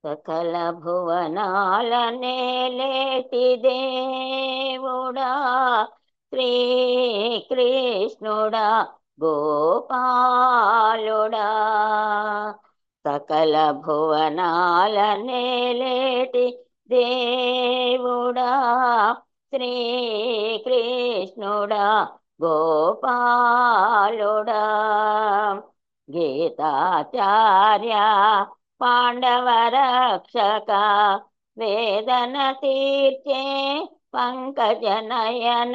సకల భువనాల నేలేటి దేవుడా శ్రీకృష్ణుడా గోపాలుడా సకల భువనాల నేలేటి దేవుడా శ్రీకృష్ణుడా గోపాలుడా గీతాచార్య పాండవ రక్షక వేదన తీర్చే పంకజనయన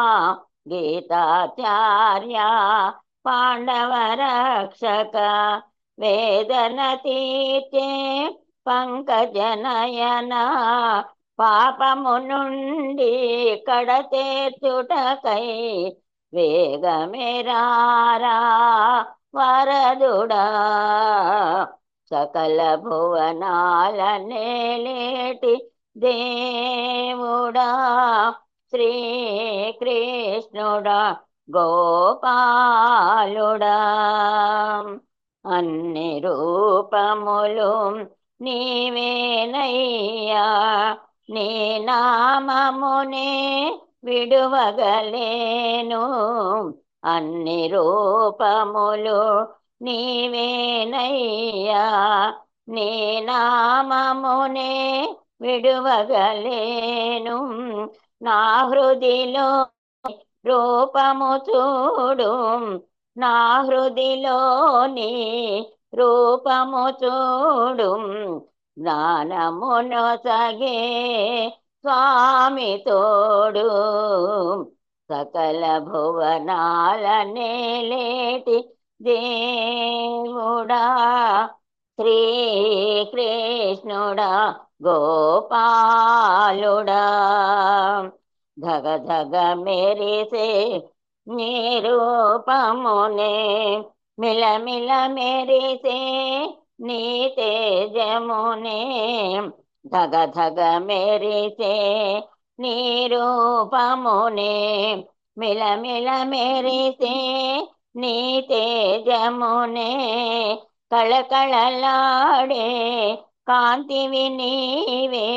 గీతాచార్య పాండవ రక్షక వేదన తీర్చే పంకజనయన పాపము నుండి కడతేర్చుటకై వేగమేరారా వరదుడా సకల భువనాల నేలేటి దేవుడా శ్రీకృష్ణుడా గోపాలుడా అన్ని రూపములు నీవేనయ్యా నీ నామమునే విడువగలేను అన్ని రూపములు నీవేనయ్యా నీ నామమునే విడువగలేను నా హృదిలో రూపము చూడు నా హృదిలోని రూపము చూడు జ్ఞానమును సగే స్వామి తోడు సకల భువనాల నేలేటి దేవుడా శ్రీకృష్ణుడా గోపాలుడా ధగ ధగ మెరిసే నీ రూపమునే మిలమిల మెరిసే నీ తేజమునే ధగ ధగ మెరిసే నీ రూపమునే మిలమిల మెరిసే నీ తేజమునే కళకళలాడే కాంతివి నీవే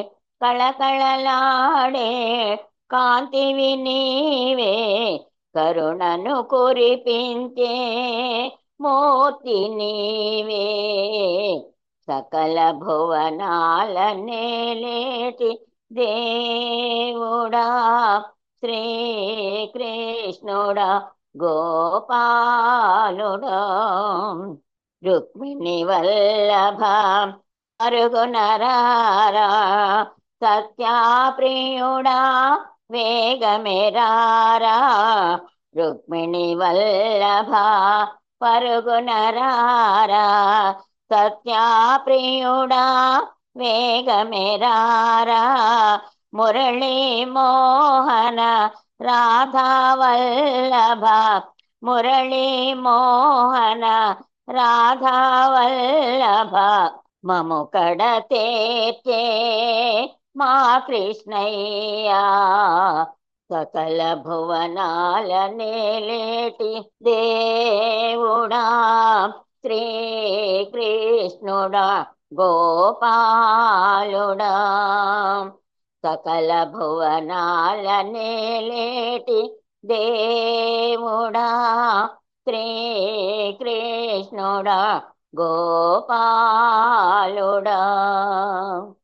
కళకళలాడే కాంతివి నీవే కరుణను కురిపించే మూర్తి నీవే సకల భువనాల నేలేటి దేవుడా శ్రీకృష్ణుడా గోపాలుడా రుక్మిణి వల్లభ అరుగునరారా సత్యాప్రియుడా వేగమెరారా రుక్మిణి వల్లభ పరుగునరారా సత్యాప్రియుడా వేగమెరారా మురళీ మోహన రాధావల్లభ మురళీ మోహన రాధావల్లభ మము కడ తేర్చే మా కృష్ణయ్యా సకల భువనాల నేలేటి దేవుడా శ్రీకృష్ణుడా గోపాలుడా సకల భువనాల నేలేటి దేవుడా శ్రీకృష్ణుడా గోపాలుడా